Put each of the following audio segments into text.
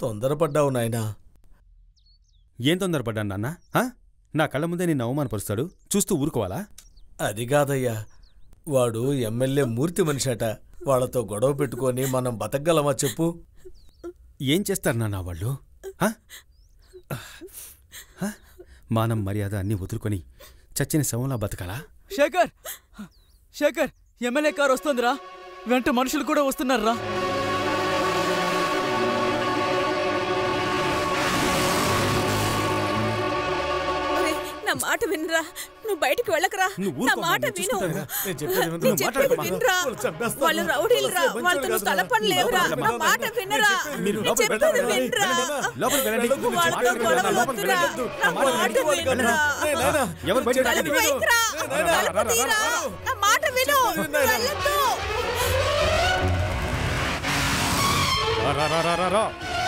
తొందరపడ్డావు నాయనా ఏం తొందరపడ్డాను నాన్న ఆ? నా కళ్ళ ముందే నిన్ను అవమానపరుస్తాడు చూస్తూ ఊరుకోవాలా అది కాదయ్యా వాడు ఎమ్మెల్యే మూర్తి మనిషట వాళ్ళతో గొడవ పెట్టుకొని మనం బతకగలమా చెప్పు ఏం చేస్తారు నాన్న వాళ్ళు ఆ? ఆ? మానం మర్యాద అన్నీ వదులుకొని చచ్చిన శవంలా బతకాలా శేఖర్ శేఖర్ ఎమ్మెల్యే కారు వస్తుందిరా వెంట మనుషులు కూడా వస్తున్నారా ఒరేయ్, నా మాట వినరా నువ్వు బయటికి వెళ్ళకరా నువ్వు నా ఊరుకోమ్మా, మాట నేను విను చూసుకుంటానుగా. నేను చెప్పేది విను. నేను నువ్వు చెప్పేది మాట్లాడకమ్మా. వినరా వాళ్ళు చంపేస్తారు. వాళ్ళు రౌడీలురా వాళ్ళు వాళ్ళతో మంచోళ్ళు నువ్వు తలపని లేవురా లోపలికి నా వెళ్ళండి. మాట వినరా మీరు నేను లోపలికి చెప్పేది వెళ్ళండి. వినరా లోపలికి వెళ్ళండి. వెళ్ళొద్దు, వాళ్ళతో మాట్లాడకండి. గొడవలు లోపలికి వద్దురా వెళ్ళొద్దు. నా నా మాట మాట విను. వినరా ఏయ్, నాయనా, ఎవరు బయట చెప్పేది తలుపు విను. వైఖరా ఏయ్, నాయనా, తలుపు తీరా నా మాట విను వెళ్ళొద్దు రా, రా, రా, రా, రా.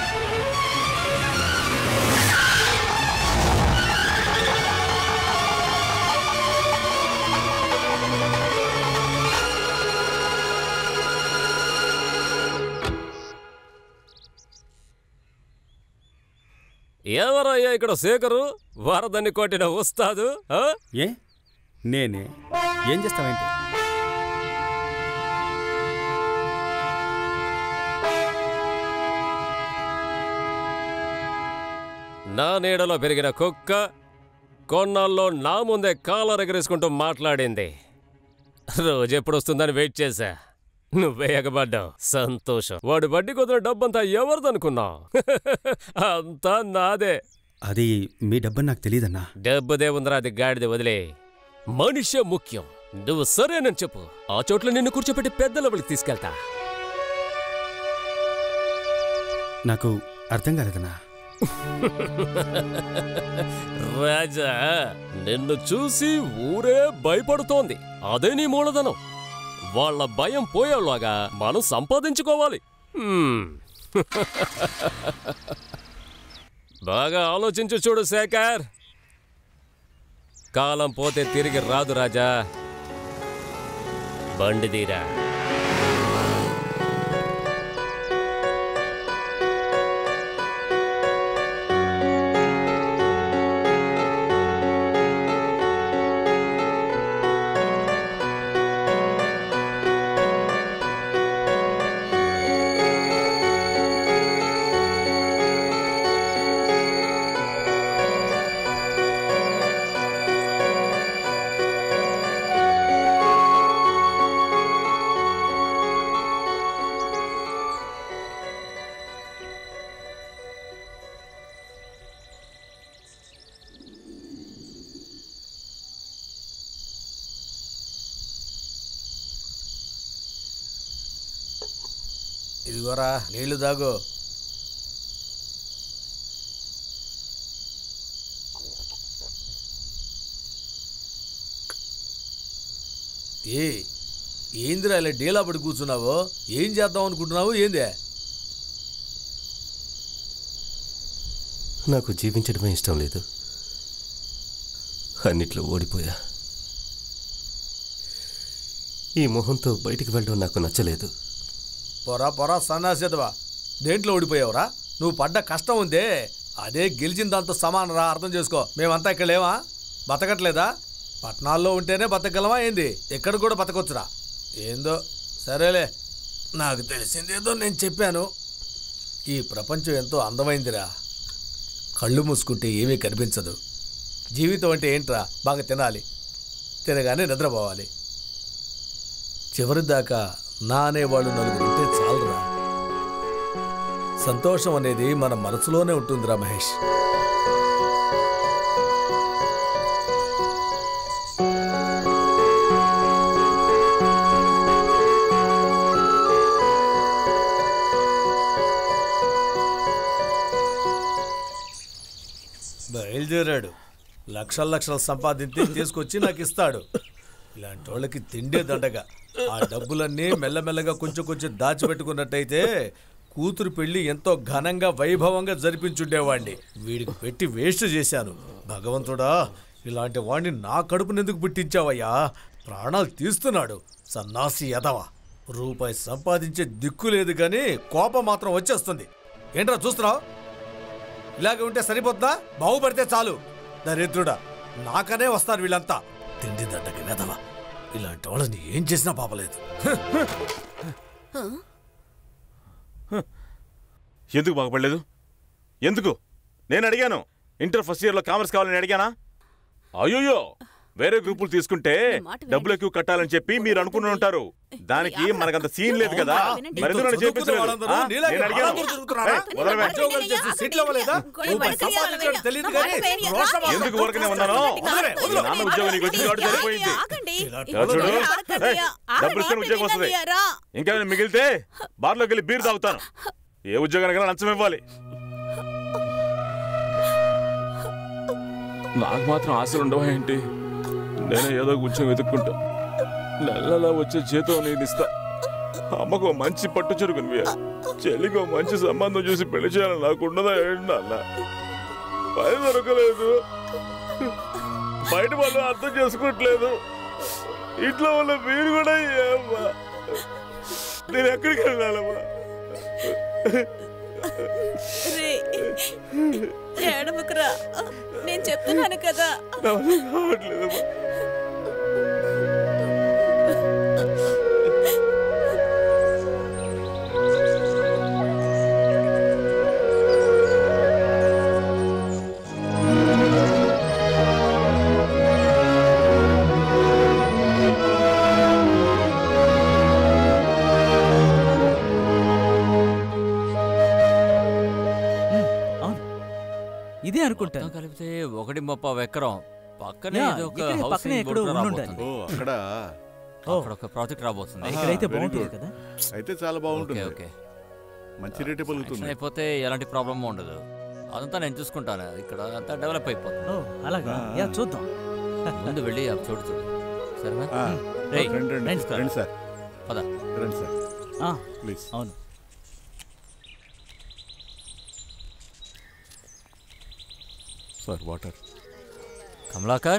ఎవరయ్యా ఇక్కడ శేఖరు వరదని కొట్టిన ఉస్తాదు ఆ? ఏ నేనే ఏం చేస్తావేంటి నా నీడలో పెరిగిన కుక్క కొన్నాళ్ళలో నా ముందే కాలర్ ఎగరేసుకుంటూ మాట్లాడింది రోజు ఎప్పుడు వస్తుందని వెయిట్ చేశా నువ్వే ఎగబడ్డావు సంతోషం వాడు వడ్డీ కుదిరిన డబ్బంతా ఎవరిదనుకున్నావు అంతా నాదే అది మీ డబ్బని నాకు తెలియదన్నా డబ్బుదే ఉందిరా అది గాడిద వదిలే మనిషే ముఖ్యం నువ్వు సరేనని చెప్పు ఆ చోట్ల నిన్ను కూర్చోపెట్టి పెద్ద లెవెల్కి తీసుకెళ్తా నాకు అర్థం కాలేదన్నా రాజా నిన్ను చూసి ఊరే భయపడుతోంది అదే నీ మూలధనం వాళ్ళ భయం పోయేలాగా మనం సంపాదించుకోవాలి హ్మ్. బాగా ఆలోచించు చూడు శేఖర్ కాలం పోతే తిరిగి రాదు రాజా బండి తీరా ఇదిగోరా నీళ్లు దాగు ఏ ఏందిరా ఇలా డీలా పడి కూర్చున్నావు ఏం చేద్దాం అనుకుంటున్నావు ఏందే నాకు జీవించడమే ఇష్టం లేదు అన్నిట్లో ఓడిపోయా ఈ మొహంతో బయటికి వెళ్ళడం నాకు నచ్చలేదు పొరా పొరా సన్నాసేదవా దేంట్లో ఓడిపోయావురా నువ్వు పడ్డ కష్టం ఉందే అదే గెలిచిన దాంతో సమానరా అర్థం చేసుకో మేమంతా ఇక్కడ లేవా బతకట్లేదా పట్టణాల్లో ఉంటేనే బతకగలమా ఏంది ఎక్కడ కూడా బతకొచ్చురా ఏందో సరేలే నాకు తెలిసిందేదో నేను చెప్పాను ఈ ప్రపంచం ఎంతో అందమైందిరా కళ్ళు మూసుకుంటే ఏమీ కనిపించదు జీవితం అంటే ఏంట్రా బాగా తినాలి తినగానే నిద్రపోవాలి చివరిదాకా నా అనేవాళ్ళు నలుగురు ఉంటే చాలురా సంతోషం అనేది మన మనసులోనే ఉంటుందిరా మహేష్ బయలుదేరాడు లక్షల లక్షలు సంపాదించి తీసుకొచ్చి నాకు ఇస్తాడు ఇలాంటి వాళ్ళకి తిండే దండగా ఆ డబ్బులన్నీ మెల్లమెల్లగా కొంచెం కొంచెం దాచిపెట్టుకున్నట్టయితే కూతురు పెళ్లి ఎంతో ఘనంగా వైభవంగా జరిపించుండేవాడిని వీడికి పెట్టి వేస్ట్ చేశాను భగవంతుడా ఇలాంటి వాడిని నా కడుపునెందుకు పుట్టించావయ్యా ప్రాణాలు తీస్తున్నాడు సన్నాసి ఎదవ రూపాయి సంపాదించే దిక్కు లేదు కానీ కోపం మాత్రం వచ్చేస్తుంది ఏంట్రా చూస్తున్నావు ఇలాగే ఉంటే సరిపోతుందా బాగుపడితే చాలు దరిద్రుడా నాకనే వస్తారు వీళ్ళంతా తిండి దడ్డకి వెదవా ఇలాంటి వాళ్ళని ఏం చేసినా పాపలేదు ఎందుకు బాగుపడలేదు ఎందుకు నేను అడిగాను ఇంటర్ ఫస్ట్ ఇయర్లో కామర్స్ కావాలని అడిగానా అయ్యోయ్యో వేరే గ్రూపులు తీసుకుంటే డబ్బులు ఎక్కువ కట్టాలని చెప్పి మీరు అనుకుని ఉంటారు దానికి మనకంత సీన్ లేదు కదా మరి ఎందుకు నన్ను చేపించలేదు ఆ? నేను అడిగాను ఏయ్, వదలవే. ఉద్యోగాలు చేసి సీట్లు అవ్వలేదా? రూపాయి సంపాదించడం తెలియదు కానీ రోషం వస్తుంది. ఎందుకు ఊరకనే ఉన్నాను వదలవే, మీ వదలవే. నాన్న ఉద్యోగం నీకు వచ్చింది కాబట్టి సరిపోయింది ఇలాంటి ఇలా చూడు వాళ్ళని ఏయ్, డబ్బులు ఇస్తే ఉద్యోగం వస్తుంది ఇంకేమైనా మిగిలితే బార్లోకి వెళ్ళి బీర్ తాగుతాను ఏ ఉద్యోగానికైనా లంచం ఇవ్వాలి నాకు మాత్రం ఆశలు ఉండవా ఏంటి నేను ఏదో ఉద్యోగం వెతుక్కుంటా నెలలా వచ్చే జీతం నేను ఇస్తా అమ్మకు ఓ మంచి పట్టు చెరుకుని చెల్లికి ఓ మంచి సంబంధం చూసి పెళ్లి చేయాలని నాకు ఉండదా ఏంటి నాన్న పని దొరకలేదు బయట వాళ్ళు అర్థం చేసుకోవట్లేదు ఇంట్లో ఉన్న మీరు కూడా ఏమ్మా నేను ఎక్కడికి వెళ్ళాలమ్మా రే ఏడవకురా నేను చెప్తున్నాను కదా నా వల్ల కావట్లేదమ్మా అవును ఇదే అనుకుంటా మొత్తం కలిపితే ఒకటి ముప్పై ఎకరం పక్కనే యా, ఏదో ఒక ఇక్కడే హౌసింగ్ పక్కనే ఎక్కడో బోర్డు ఉండుండాలి. రాబోతుంది. ఓ అక్కడ అక్కడ ఒక ప్రాజెక్ట్ రాబోతుంది ఇక్కడైతే Ah, very బాగుంటుంది good. కదా అయితే చాలా ఓకే బాగుంటుంది ఓకే మంచి రేటే Sanction పలుకుతుంది అయిపోతే ఎలాంటి ప్రాబ్లం ఉండదు అదంతా నేను చూసుకుంటాను ఇక్కడ అంతా డెవలప్ అయిపోతుంది ఓ అలాగా ఆ, యా ఆ. చూద్దాం ముందు వెళ్ళి అవి చూడు చూడు సరేనా ఆ, రేయ్, రండి రండి రండి సార్. రండి సార్ పద రండి సార్ ఆ, ప్లీజ్ అవును సార్ వాటర్ కమలాకర్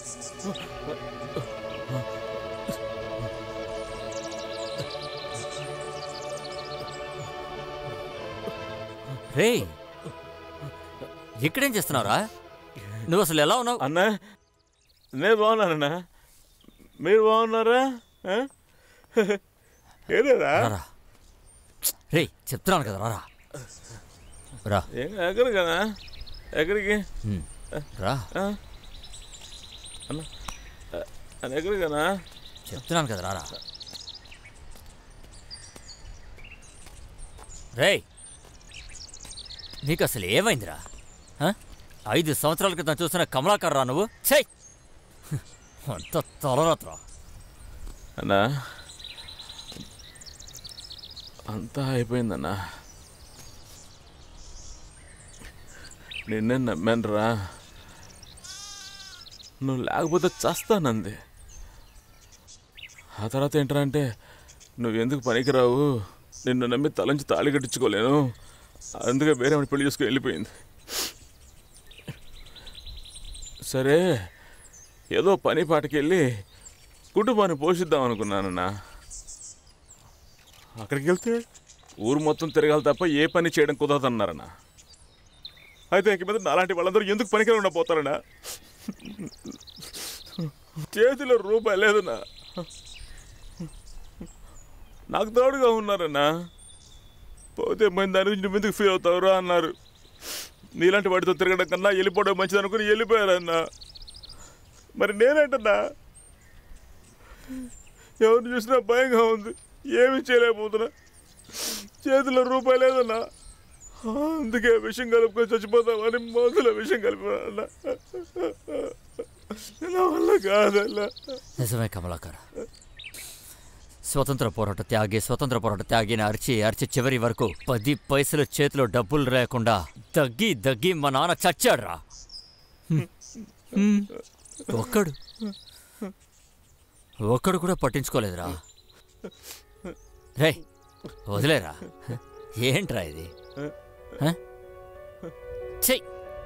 రే ఇక్కడేం చేస్తున్నావురా నువ్వు అసలు ఎలా ఉన్నావు అన్నా నేను బాగున్నానన్నా మీరు బాగున్నారా ఆ? ఏలేరా రారా రే చెప్తున్నాను కదా రారా రా ఏం ఎక్కడికనా ఎక్కడికి హ్మ్. రా ఆ? అన్న అన్న ఎక్కడికనా చెప్తున్నాను కదా రారా రేయ్ నీకు అసలు ఏమైందిరా ఆ? ఐదు సంవత్సరాల క్రితం చూసిన కమలాకర్ రా నువ్వు చెయ్ అంత తలరాత్రా అన్నా అంతా అయిపోయిందన్నా నిన్నే నమ్మానురా నువ్వు లేకపోతే చస్తానంది ఆ తర్వాత ఏంట్రా అంటే నువ్వు ఎందుకు పనికిరావు నిన్ను నమ్మి తలంచి తాళి కట్టించుకోలేను అందుకే వేరే ఆవిడ పెళ్లి చేసుకుని వెళ్ళిపోయింది సరే ఏదో పని పాటకి వెళ్ళి కుటుంబాన్ని పోషిద్దాం అనుకున్నానన్నా అక్కడికి వెళ్తే ఊరు మొత్తం తిరగాలి తప్ప ఏ పని చేయడం కుదరదన్నారన్నా అయితే ఇక మీద నాలాంటి వాళ్ళందరూ ఎందుకు పనికి ఉండపోతారన్నా చేతిలో రూపాయి లేదన్నా నాకు తోడుగా ఉన్నారన్నా పోతే పోయిన దాని గురించి నువ్వు ఎందుకు ఫీల్ అవుతావురా అన్నారు నీలాంటి వాడితో తిరగడం కన్నా వెళ్ళిపోవడం మంచిది అనుకుని వెళ్ళిపోయారన్నా మరి నేనేంటన్నా ఎవరిని చూసినా భయంగా ఉంది ఏమీ చేయలేకపోతున్నా చేతిలో రూపాయి లేదన్నా అందుకే విషయం కలుపుకొని చచ్చిపోతామని మందులో విషయం కలిపినా నా వల్ల కాదన్నా నిజమే కమలాకర్ స్వతంత్ర పోరాట త్యాగి స్వతంత్ర పోరాట త్యాగిని అరిచి అరిచి చివరి వరకు పది పైసలు చేతిలో డబ్బులు లేకుండా దగ్గి దగ్గి మా నాన్న చచ్చాడురా హ్మ్. హ్మ్. ఒక్కడు ఒక్కడు కూడా పట్టించుకోలేదురా రే వదిలేరా ఏంట్రా ఇది హ? చెయ్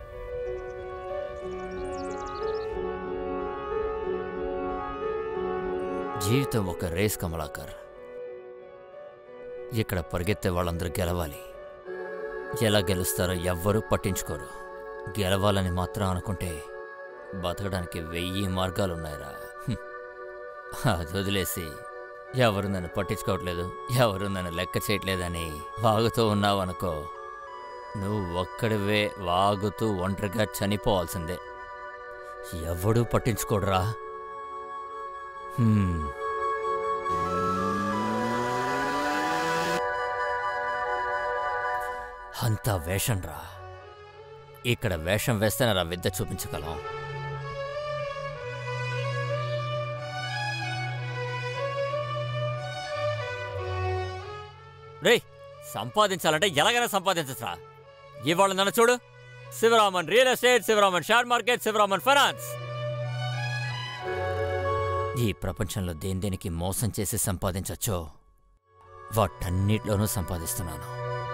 జీవితం ఒక రేస్ కమలాకర్ ఇక్కడ పరిగెత్తే వాళ్ళందరూ గెలవాలి ఎలా గెలుస్తారో ఎవ్వరూ పట్టించుకోరు గెలవాలని మాత్రం అనుకుంటే బతకడానికి వెయ్యి మార్గాలున్నాయిరా హ్మ్. అది వదిలేసి ఎవరు నన్ను పట్టించుకోవట్లేదు ఎవరు నన్ను లెక్క చేయట్లేదని వాగుతూ ఉన్నావనుకో నువ్వు ఒక్కడివే వాగుతూ ఒంటరిగా చనిపోవాల్సిందే ఎవడూ పట్టించుకోడురా హ్మ్. అంతా వేషంరా ఇక్కడ వేషం వేస్తేనే రా విద్య చూపించగలం రేయ్ సంపాదించాలంటే ఎలాగైనా సంపాదించరా ఇవాళ నన్ను చూడు Sivaraman real estate Sivaraman share market Sivaraman finance ఈ ప్రపంచంలో దేని దేనికి మోసం చేసి సంపాదించచ్చో వాటన్నిటిలోనూ సంపాదిస్తున్నాను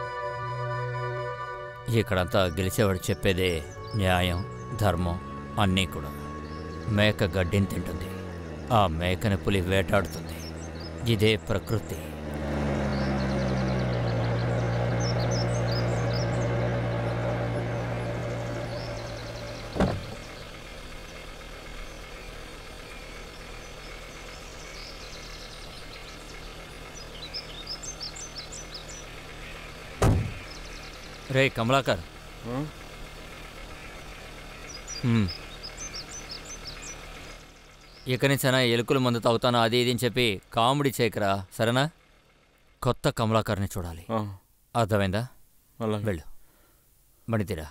ఇక్కడంతా గెలిచేవాడు చెప్పేదే న్యాయం ధర్మం అన్నీ కూడా మేక గడ్డిని తింటుంది ఆ మేకని పులి వేటాడుతుంది ఇదే ప్రకృతి రే కమలాకర్ హ్మ్. ఇక నుంచైనా ఎలుకల మందు తాగుతాను అది ఇది అని చెప్పి కామెడీ చేయకరా సరేనా కొత్త కమలాకర్ని చూడాలి ఆ, అర్థమైందా అలాగే వెళ్ళు మణితీరా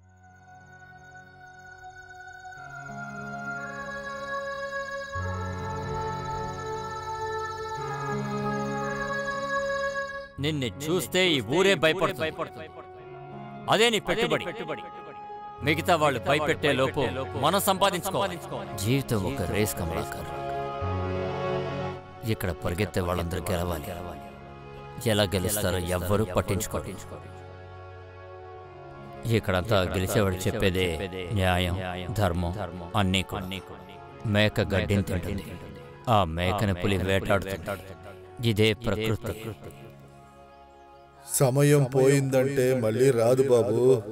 నిన్ను చూస్తే ఈ ఊరే భయపడుతుంది అదే నీ పెట్టుబడి మిగతా వాళ్ళు భయపెట్టే లోపు మనం సంపాదించుకోవాలి జీవితం ఒక రేస్ కమలాకర్ ఇక్కడ పరిగెత్తే వాళ్ళందరూ గెలవాలి ఎలా గెలుస్తారో ఎవ్వరూ పట్టించుకోరు ఇక్కడంతా గెలిచేవాడు చెప్పేదే న్యాయం ధర్మం అన్నీ కూడా మేక గడ్డిని తింటుంది ఆ మేకని పులి వేటాడుతుంది ఇదే ప్రకృతి సమయం పోయిందంటే మళ్ళీ రాదు బాబు